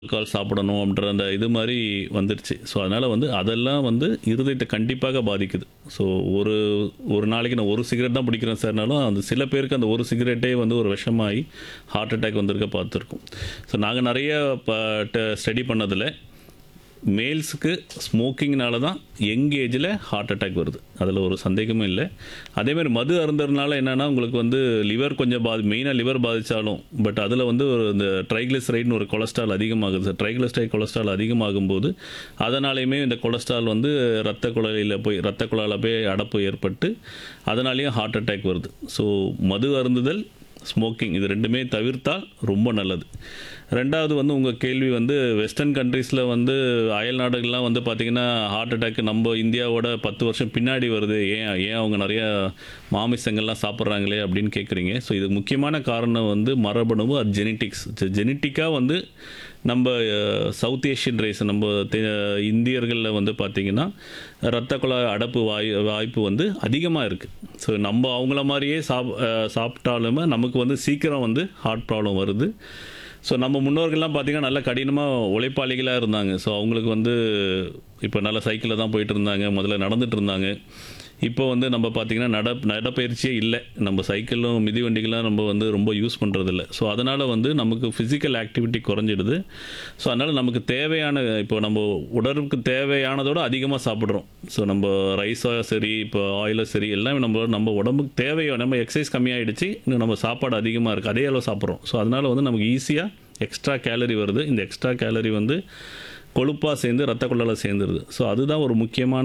alcohol சாப்பிடணும் அப்படின்ற அந்த இது மாதிரி வந்துருச்சு ஸோ அதனால் வந்து அதெல்லாம் வந்து இருதயத்தை கண்டிப்பாக பாதிக்குது ஸோ ஒரு ஒரு நாளைக்கு நான் ஒரு சிகரெட் தான் பிடிக்கிறேன் சார்னாலும் அந்த சில பேருக்கு அந்த ஒரு சிகரெட்டே வந்து ஒரு விஷமாகி ஹார்ட் அட்டாக் வந்திருக்க பார்த்துருக்கோம் ஸோ நாங்கள் நிறைய ஸ்டடி பண்ணதில் மேல்ஸுக்கு ஸ்மோக்கிங்னால தான் யங் ஏஜில் ஹார்ட் அட்டாக் வருது அதில் ஒரு சந்தேகமும் இல்லை அதேமாதிரி மது அருந்தறதுனால என்னென்னா உங்களுக்கு வந்து லிவர் கொஞ்சம் பாதி மெயினாக லிவர் பாதித்தாலும் பட் அதில் வந்து ஒரு இந்த ட்ரைக்ளிசரைட்னு ஒரு கொலஸ்ட்ரால் அதிகமாகுது சார் ட்ரைக்ளிசரைட் கொலஸ்ட்ரால் அதிகமாகும்போது அதனாலையுமே இந்த கொலஸ்ட்ரால் வந்து ரத்த குழலில் போய் ரத்த குழாயில் போய் அடப்பு ஏற்பட்டு அதனாலேயும் ஹார்ட் அட்டாக் வருது ஸோ மது அருந்துதல் ஸ்மோக்கிங் இது ரெண்டுமே தவிர்த்தால் ரொம்ப நல்லது ரெண்டாவது வந்து உங்கள் கேள்வி வந்து வெஸ்டர்ன் கண்ட்ரீஸில் வந்து அயல் நாடுகள்லாம் வந்து பார்த்திங்கன்னா ஹார்ட் அட்டாக் நம்ம இந்தியாவோட பத்து வருஷம் பின்னாடி வருது ஏன் ஏன் அவங்க நிறையா மாமிசங்கள்லாம் சாப்பிட்றாங்களே அப்படின்னு கேட்குறீங்க ஸோ இது முக்கியமான காரணம் வந்து மரபணுவு அது ஜெனட்டிக்ஸ் ஜெனட்டிக்காக வந்து நம்ம சவுத் ஏஷியன் ரேஸ் நம்ம இந்தியர்களில் வந்து பார்த்திங்கன்னா ரத்த குழாய் அடப்பு வாய் வாய்ப்பு வந்து அதிகமாக இருக்குது ஸோ நம்ம அவங்கள மாதிரியே சாப் சாப்பிட்டாலுமே நமக்கு வந்து சீக்கிரம் வந்து ஹார்ட் ப்ராப்ளம் வருது ஸோ நம்ம முன்னோர்கள்லாம் பார்த்திங்கன்னா நல்ல கடினமாக உழைப்பாளிகளாக இருந்தாங்க ஸோ அவங்களுக்கு வந்து இப்போ நல்ல சைக்கிளில் தான் போயிட்டு இருந்தாங்க முதல்ல நடந்துட்டு இருந்தாங்க இப்போ வந்து நம்ம பார்த்திங்கன்னா நட நடைப்பயிற்சியே இல்லை நம்ம சைக்கிளும் மிதிவண்டிகள்லாம் நம்ம வந்து ரொம்ப யூஸ் பண்ணுறதில்ல ஸோ அதனால் வந்து நமக்கு ஃபிசிக்கல் ஆக்டிவிட்டி குறைஞ்சிடுது ஸோ அதனால் நமக்கு தேவையான இப்போ நம்ம உடலுக்கு தேவையானதோட அதிகமாக சாப்பிட்றோம் ஸோ நம்ம ரைஸாக சரி இப்போ ஆயிலோ சரி எல்லாமே நம்ம நம்ம உடம்புக்கு தேவையோ நம்ம எக்ஸசைஸ் கம்மியாகிடுச்சு இன்னும் நம்ம சாப்பாடு அதிகமாக இருக்குது அதே அளவு சாப்பிட்றோம் ஸோ அதனால் வந்து நமக்கு ஈஸியாக எக்ஸ்ட்ரா கேலரி வருது இந்த எக்ஸ்ட்ரா கேலரி வந்து கொழுப்பாக சேர்ந்து ரத்த குழலால் சேர்ந்துருது ஸோ அதுதான் ஒரு முக்கியமான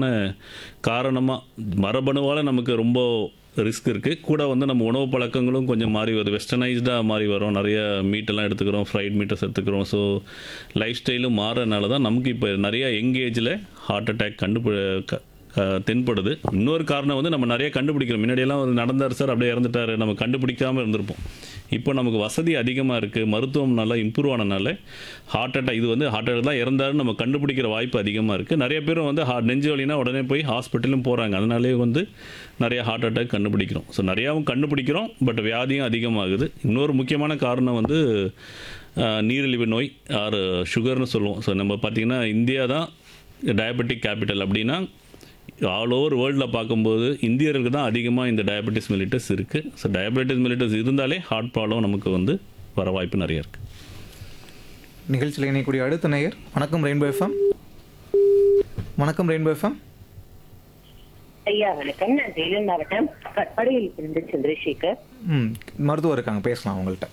காரணமாக மரபணுவால் நமக்கு ரொம்ப ரிஸ்க் இருக்குது கூட வந்து நம்ம உணவு பழக்கங்களும் கொஞ்சம் மாறி வருது வெஸ்டர்னைஸ்டாக மாறி வரும் நிறைய மீட்டெல்லாம் எடுத்துக்கிறோம் ஃப்ரைட் மீட்டர்ஸ் எடுத்துக்கிறோம் ஸோ லைஃப் ஸ்டைலும் மாறனால தான் நமக்கு இப்போ நிறைய யங் ஏஜில் ஹார்ட் அட்டாக் கண்டுபி க தென்படுது இன்னொரு காரணம் வந்து நம்ம நிறைய கண்டுபிடிக்கிறோம் முன்னாடியெல்லாம் வந்து நடந்தார் சார் அப்படியே இறந்துட்டார் நம்ம கண்டுபிடிக்காமல் இருந்திருப்போம் இப்போ நமக்கு வசதி அதிகமாக இருக்குது மருத்துவம் நல்லா இம்ப்ரூவ் ஆனனால ஹார்ட் அட்டாக் இது வந்து ஹார்ட் அட்டாக் தான் இறந்தாலும் நம்ம கண்டுபிடிக்கிற வாய்ப்பு அதிகமாக இருக்குது நிறைய பேரும் வந்து ஹார்ட் நெஞ்சு வலினா உடனே போய் ஹாஸ்பிட்டலும் போகிறாங்க அதனாலே வந்து நிறைய ஹார்ட் அட்டாக் கண்டுபிடிக்கிறோம் ஸோ நிறையாவும் கண்டுபிடிக்கிறோம் பட் வியாதியும் அதிகமாகுது இன்னொரு முக்கியமான காரணம் வந்து நீரிழிவு நோய் ஆர் சுகர்னு சொல்லுவோம் ஸோ நம்ம பார்த்திங்கன்னா இந்தியா தான் டயபெட்டிக் கேபிட்டல் அப்படின்னா ஆல் ஓவர் வேர்ல்டில் பார்க்கும்போது இந்தியர்களுக்கு தான் அதிகமாக இந்த டயபெட்டிஸ் மெலிட்டஸ் இருக்குது ஸோ டயபெட்டிஸ் மெலிட்டஸ் இருந்தாலே ஹார்ட் ப்ராப்ளம் நமக்கு வந்து வர வாய்ப்பு நிறைய இருக்குது நிகழ்ச்சியில் இணையக்கூடிய அடுத்த நேயர் வணக்கம் ரெயின்போ எஃப்எம் வணக்கம் ரெயின்போ எஃப்எம் ஐயா வணக்கம் நான் வேலூர் மாவட்டம் கட்பாடியில் இருந்து சந்திரசேகர் ம் மருத்துவர் இருக்காங்க பேசலாம் உங்கள்கிட்ட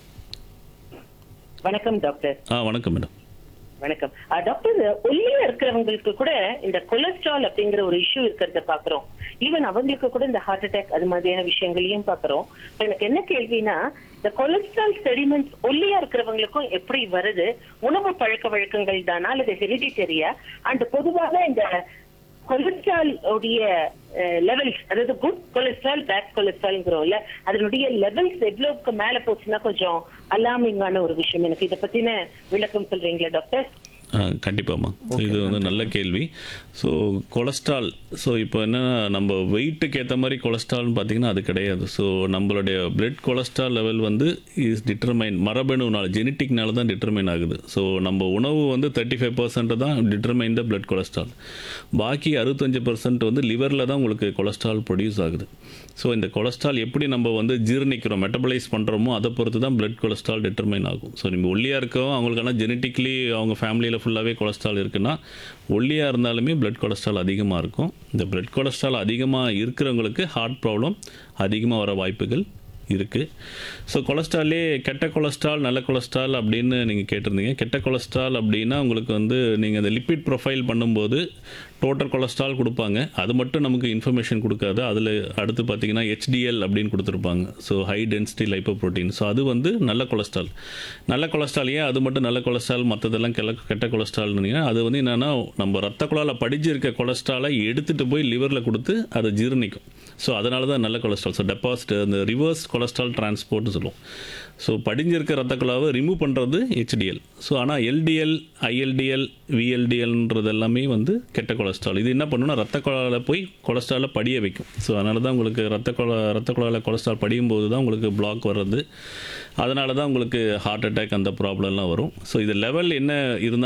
வணக்கம் டாக்டர் ஆ வணக்கம் மேடம் வணக்கம் ஆ, டாக்டர் ஒல்லியா இருக்கிறவங்களுக்கு கூட இந்த கொலஸ்ட்ரால் அப்படிங்கிற ஒரு இஷ்யூ இருக்கிறத பாக்குறோம் ஈவன் அவங்களுக்கு கூட இந்த ஹார்ட் அட்டாக் அது மாதிரியான விஷயங்களையும் பாக்குறோம் இப்ப எனக்கு என்ன கேள்வினா இந்த கொலஸ்ட்ரால் செடிமெண்ட்ஸ் ஒல்லியா இருக்கிறவங்களுக்கும் எப்படி வருது உணவு பழக்க வழக்கங்கள் தானா அல்லது ஹெரிடிட்டரியா அண்ட் பொதுவாக இந்த கொலஸ்ட்ரால் உடைய லெவல்ஸ் அதாவது குட் கொலஸ்ட்ரால் பேட் கொலஸ்ட்ரால்ங்கிறோம்ல அதனுடைய லெவல்ஸ் எவ்வளவுக்கு மேல போச்சுன்னா கொஞ்சம் அலாமிங்கான ஒரு விஷயம் எனக்கு இதை பத்தின விளக்கம் சொல்றீங்களா டாக்டர் கண்டிப்பாம்மா இது வந்து நல்ல கேள்வி ஸோ கொலஸ்ட்ரால் ஸோ இப்போ என்னென்னா நம்ம வெயிட்டுக்கு ஏற்ற மாதிரி கொலஸ்ட்ரால்னு பார்த்தீங்கன்னா அது கிடையாது ஸோ நம்மளுடைய பிளட் கொலஸ்ட்ரால் லெவல் வந்து இஸ் டிட்டர்மைன் மரபணுனால ஜெனட்டிக்னால தான் டிட்டர்மைன் ஆகுது ஸோ நம்ம உணவு வந்து தேர்ட்டி ஃபைவ் பர்சன்ட் தான் டிட்டர்மைன் த பிளட் கொலஸ்ட்ரால் பாக்கி அறுபத்தஞ்சு பர்சன்ட் வந்து லிவரில் தான் உங்களுக்கு கொலஸ்ட்ரால் ப்ரொடியூஸ் ஆகுது ஸோ இந்த கொலஸ்ட்ரால் எப்படி நம்ம வந்து ஜீரணிக்கிறோம் மெட்டபலைஸ் பண்ணுறோமோ அதை பொறுத்து தான் பிளட் கொலஸ்ட்ரால் டிட்டர்மைன் ஆகும் ஸோ நம்ம ஒல்லியாக இருக்கோம் அவங்களுக்கான ஜெனட்டிக்லி அவங்க ஃபேமிலியில் ஃபுல்லாகவே கொலஸ்ட்ரால் இருக்குன்னா ஒல்லியாக இருந்தாலுமே பிளட் கொலஸ்ட்ரால் அதிகமாக இருக்கும் இந்த பிளட் கொலஸ்ட்ரால் அதிகமாக இருக்கிறவங்களுக்கு ஹார்ட் ப்ராப்ளம் அதிகமாக வர வாய்ப்புகள் இருக்குது ஸோ கொலஸ்ட்ராலே கெட்ட கொலஸ்ட்ரால் நல்ல கொலஸ்ட்ரால் அப்படின்னு நீங்கள் கேட்டிருந்தீங்க கெட்ட கொலஸ்ட்ரால் அப்படின்னா உங்களுக்கு வந்து நீங்கள் அந்த லிப்பிட் ப்ரொஃபைல் பண்ணும்போது டோட்டல் கொலஸ்ட்ரால் கொடுப்பாங்க அது மட்டும் நமக்கு இன்ஃபர்மேஷன் கொடுக்காது அதில் அடுத்து பார்த்தீங்கன்னா ஹெச்டிஎல் அப்படின்னு கொடுத்துருப்பாங்க so high density lipoprotein so அது வந்து நல்ல கொலஸ்ட்ரால் நல்ல கொலஸ்ட்ரால் ஏன் அது மட்டும் நல்ல கொலஸ்ட்ரால் மற்றதெல்லாம் கெல கெட்ட கொலஸ்ட்ரால்னு அது வந்து என்னென்னா நம்ம ரத்த குழாயில் படிஞ்சு இருக்க கொலஸ்ட்ராலை எடுத்துகிட்டு போய் லிவரில் கொடுத்து அதை ஜீரணிக்கும் ஸோ அதனால தான் நல்ல கொலஸ்ட்ரால் ஸோ டெபாசிட் அந்த ரிவர்ஸ் கொலஸ்ட்ரால் டிரான்ஸ்போர்ட்னு சொல்லுவோம் ஸோ படிஞ்சிருக்க ரத்த குழாவை ரிமூவ் பண்ணுறது ஹெச்டிஎல் ஸோ ஆனால் எல்டிஎல் ஐஎல்டிஎல் விஎல்டிஎல்ன்றது எல்லாமே வந்து கெட்ட கொலஸ்ட்ரால் இது என்ன பண்ணுன்னா ரத்த குழாவில் போய் கொலஸ்ட்ராலை படிய வைக்கும் ஸோ அதனால தான் உங்களுக்கு ரத்த குழா ரத்த குழாவில் கொலஸ்ட்ரால் படியும் போது தான் உங்களுக்கு பிளாக் வர்றது அதனால தான் உங்களுக்கு ஹார்ட் அட்டாக் அந்த ப்ராப்ளம்லாம் வரும் ஸோ இது லெவல் என்ன இருந்தால்